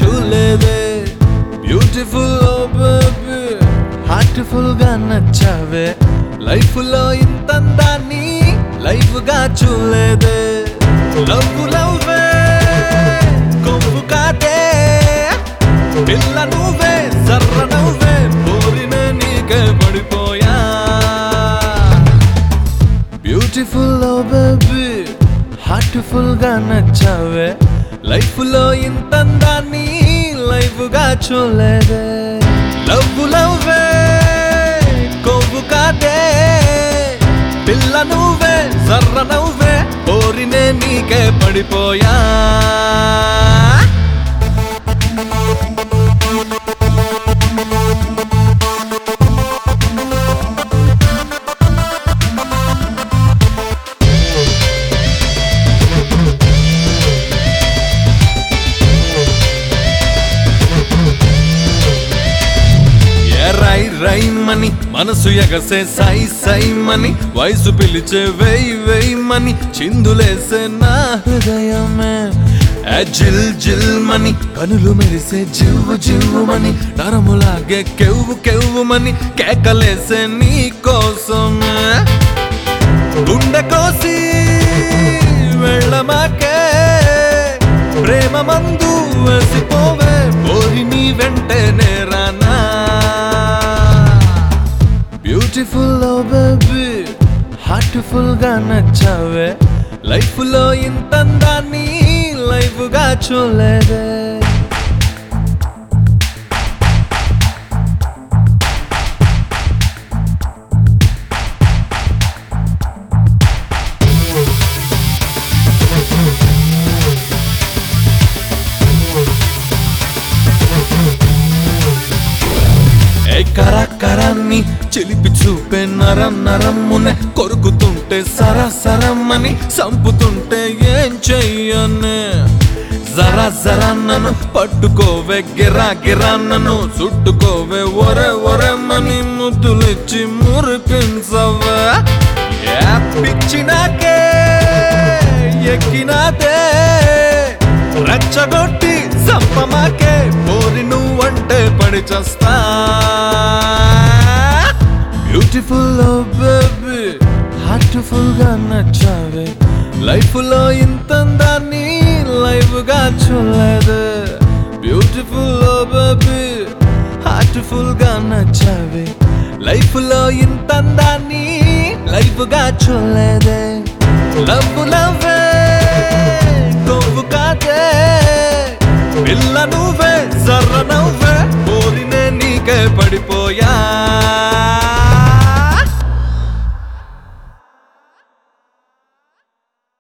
చూలేదే beautiful baby heartful గా నచ్చావే life లో ఇంత అందాన్ని లైఫ్ గా చూలేదే లవ్ లవ్వే కొవ్వు కాదే పిల్ల నువ్వే సర్ర నువ్వే కోరిన నీకే పడిపోయా బ్యూటిఫుల్ బేబీ హార్ట్ఫుల్ గా నచ్చావే లైఫ్ లో ఇంత అందాన్ని లైఫ్ గా చూలేదే లవ్ లవ్వే కొవ్వు కాదే పిల్ల నువ్వే సర్ర నువ్వే కోరినే నీకే పడిపోయా ఏ రై రైమని మనసు ఎగసే సై సైమని వయసు పిలిచే వెయ్ వెయ్మని చిందులేసే నా హృదయమే ఏ జిల్ జిల్ మని కనులు మెరిసే జివ్వు జివ్వుమని నరములాగే కెవ్వు కెవ్వుమని కేకలేసే నీ కోసమే గుండె కోసి వెళ్ళమాకే ప్రేమ మందు వేసిపోవే పోరి నీ వెంటే నేరానా బ్యూటిఫుల్ బేబీ హార్ట్ఫుల్ గా నచ్చావే లైఫ్ లో ఇంత అందాన్ని లైఫ్ గా చూలేదే ఏ కరాకరాన్ని చిలిపి చూపే నరం నరమ్మునే కొరుకుతుంటే సర సరమ్మని సంపుతుంటే ఏం చెయ్యనే జరా జరా నన్ను పట్టుకోవే గిరా గిరా నన్ను చుట్టుకోవే ఒరే ఒరెమ్మని ముద్దులిచ్చి మురిపించవే ఏ పిచ్చినాకే ఎక్కినాదే రెచ్చగొట్టి సంపమాకే పోరి నువ్వంటే పడి చస్తా బ్యూటిఫుల్ బేబీ హార్ట్ఫుల్ గా నచ్చావే లైఫ్ లో ఇంత అందాన్ని లైఫ్ గా చూడలేదు బ్యూటిఫుల్ బేబీ హార్ట్ఫుల్ గా నచ్చావే లైఫ్ లో ఇంత అందాన్ని లైఫ్ గా చూడలేదే లవ్ లవ్వే కొవ్వు కాదే పిల్ల నువ్వే సర్ర నువ్వే కోరినే నీకే పడిపోయా